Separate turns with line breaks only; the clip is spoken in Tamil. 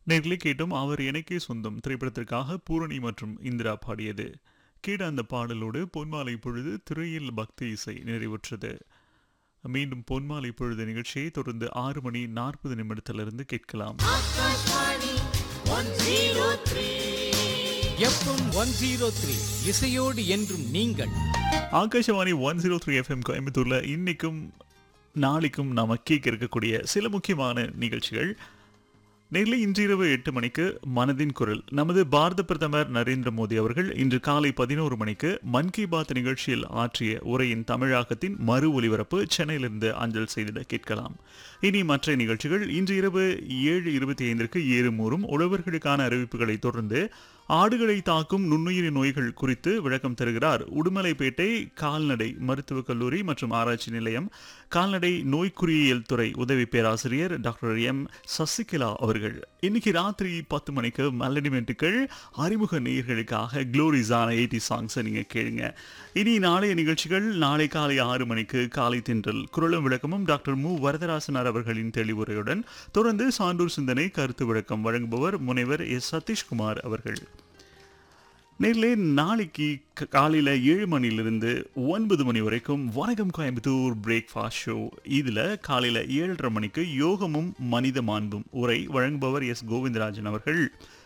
நேர்களே கேட்டும் அவர் எனக்கே சொந்தம் திரைப்படத்திற்காக பூரணி மற்றும் இந்திரா பாடியது கேட்ட அந்த பாடலோடு பொன்மாலை பொழுது திரையில் பக்தி இசை நிறைவுற்றது மீண்டும் பொன்மாலை பொழுது நிகழ்ச்சியை தொடர்ந்து ஆறு மணி நாற்பது நிமிடத்திலிருந்து கேட்கலாம்
Akashvani one zero three
FM one zero three இசையோடு என்றும் நீங்கள்
Akashvani one zero three FM கோயம்புத்தூர்ல இன்னைக்கும் நாளைக்கும் நாம கேட்க இருக்கக்கூடிய சில முக்கியமான நிகழ்ச்சிகள் நேரில் இன்றிரவு எட்டு மணிக்கு மனதின் குரல் நமது பாரத பிரதமர் நரேந்திர மோடி அவர்கள் இன்று காலை பதினோரு மணிக்கு மன் கி பாத் நிகழ்ச்சியில் ஆற்றிய உரையின் தமிழாக்கத்தின் மறு ஒலிபரப்பு சென்னையிலிருந்து அஞ்சல் செய்திட கேட்கலாம் இனி மற்ற நிகழ்ச்சிகள் இன்று இரவு ஏழு இருபத்தி ஐந்திற்கு ஏறுமூறும் உழவர்களுக்கான அறிவிப்புகளை தொடர்ந்து ஆடுகளை தாக்கும் நுண்ணுயிரி நோய்கள் குறித்து விளக்கம் தருகிறார் உடுமலைப்பேட்டை கால்நடை மருத்துவக் கல்லூரி மற்றும் ஆராய்ச்சி நிலையம் கால்நடை நோய்க்குறியியல் துறை உதவி பேராசிரியர் டாக்டர் எம் சசிகலா அவர்கள் இன்னைக்கு ராத்திரி பத்து மணிக்கு மெலடிமெண்ட்டுகள் அறிமுக நேயர்களுக்காக குளோரிஸான எயிட்டி சாங்ஸை நீங்க கேளுங்க இனி நாளைய நிகழ்ச்சிகள் நாளை காலை ஆறு மணிக்கு காலை தின்றல் குரலும் விளக்கமும் டாக்டர் மு வரதராசனார் அவர்களின் தெளிவுரையுடன் தொடர்ந்து சான்றூர் சிந்தனை கருத்து விளக்கம் வழங்குபவர் முனைவர் எஸ் சதீஷ்குமார் அவர்கள் நேரிலே நாளைக்கு க- காலையில ஏழு மணிலிருந்து ஒன்பது மணி வரைக்கும் வணக்கம் கோயம்புத்தூர் பிரேக்ஃபாஸ்ட் ஷோ இதுல காலையில ஏழரை மணிக்கு யோகமும் மனித மாண்பும் உரை வழங்குபவர் எஸ் கோவிந்தராஜன் அவர்கள்